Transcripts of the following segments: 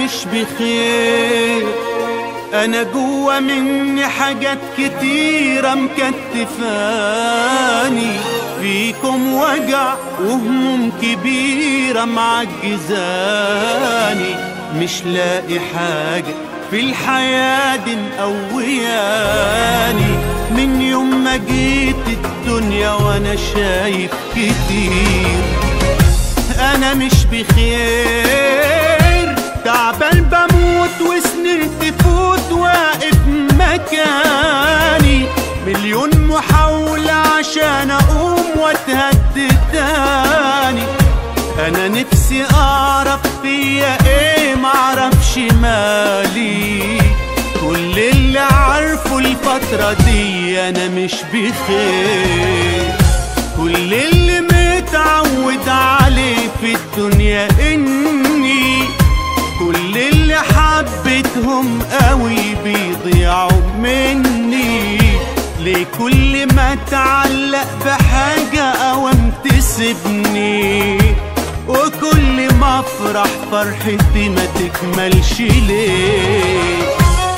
مش بخير انا جوا مني حاجات كتيرة مكتفاني فيكم وجع وهموم كبيرة معجزاني مش لاقي حاجة في الحياة دي مقوياني من يوم ما جيت الدنيا وانا شايف كتير انا مش بخير تعبان بموت وسنين تفوت واقف مكاني مليون محاولة عشان اقوم واتهد تاني انا نفسي اعرف فيا ايه معرفش مالي كل اللي عارفه الفترة دي انا مش بخير كل اللي متعود عليه في الدنيا اني كل اللي حبيتهم قوي بيضيعوا مني ليه كل ما اتعلق بحاجة اوام تسيبني وكل ما افرح فرحتي ما تكملش ليه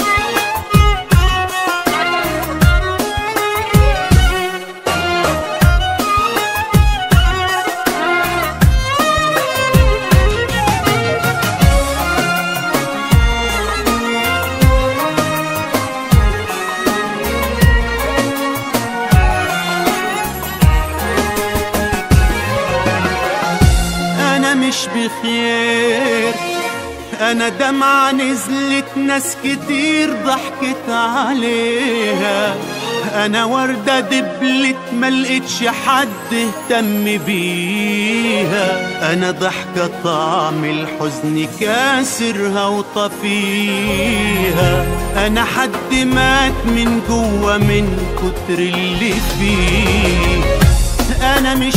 انا مش بخير انا دمعة نزلت ناس كتير ضحكت عليها انا وردة دبلت ملقتش حد اهتم بيها انا ضحكة طعم الحزن كاسرها وطفيها انا حد مات من جوا من كتر اللي فيه انا مش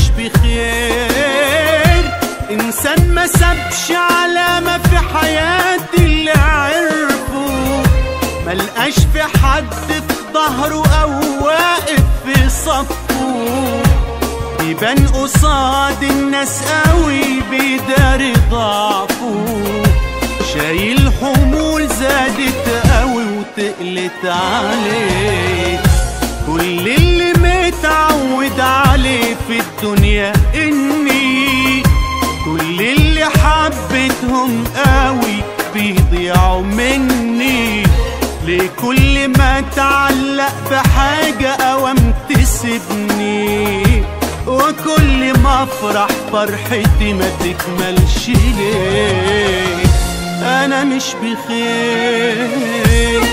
بخير انسان ما سابش علامة في حياتي اللي عرفه ملقاش في حد في ظهره او واقف في صفه بيبان قصاد الناس قوي بيداري ضعفه شايل حمول زادت قوي وتقلت عليه كل اللي متعود عليه في الدنيا اني كل اللي حبيتهم قوي بيضيعوا مني ليه كل ما اتعلق بحاجة اوام تسيبني وكل ما افرح فرحتي ما تكملش ليه انا مش بخير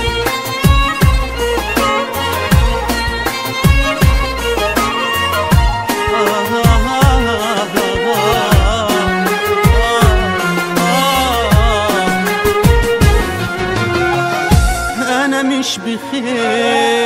انا مش بخير